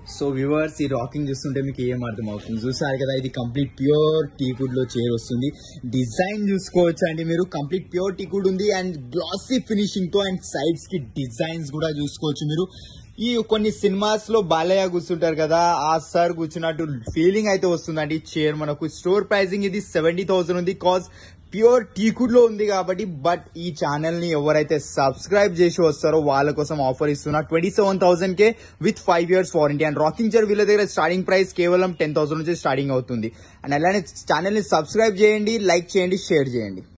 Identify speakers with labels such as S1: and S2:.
S1: so viewers ఈ rocking చూస్తుంటే మీకు ఏం అర్థం అవుతుంది చూసారు కదా ఇది కంప్లీట్ ప్యూర్ టీకుడ్ లో చైర్ వస్తుంది డిజైన్ చూసుకోవచ్చు అండి మీరు కంప్లీట్ ప్యూర్ టీకుడ్ ఉంది అండ్ గ్లాసీ ఫినిషింగ్ తో అండ్ సైడ్స్ కి డిజైన్స్ కూడా చూసుకోవచ్చు మీరు ఈ కొన్ని సినిమాస్ లో బాలయ్య కూర్చుంటారు కదా ఆ సార్ కూర్చున్నట్టు ఫీలింగ్ అయితే వస్తుందండి చైర్ మనకు స్టోర్ ప్రైసింగ్ ఇది సెవెంటీ థౌసండ్ ఉంది కాజ్ ప్యూర్ టీకుడ్ లో ఉంది కాబట్టి బట్ ఈ ఛానల్ ని ఎవరైతే సబ్స్క్రైబ్ చేసి వస్తారో వాళ్ళ కోసం ఆఫర్ ఇస్తున్నా ట్వంటీ సెవెన్ థౌసండ్ కే with five years warranty and rocking chair వీళ్ళ దగ్గర స్టార్టింగ్ ప్రైస్ కేవలం టెన్ థౌసండ్ నుంచి స్టార్టింగ్ అవుతుంది అండ్ అలానే ఛానల్ ని సబ్స్క్రైబ్ చేయండి లైక్ చేయండి షేర్ చేయండి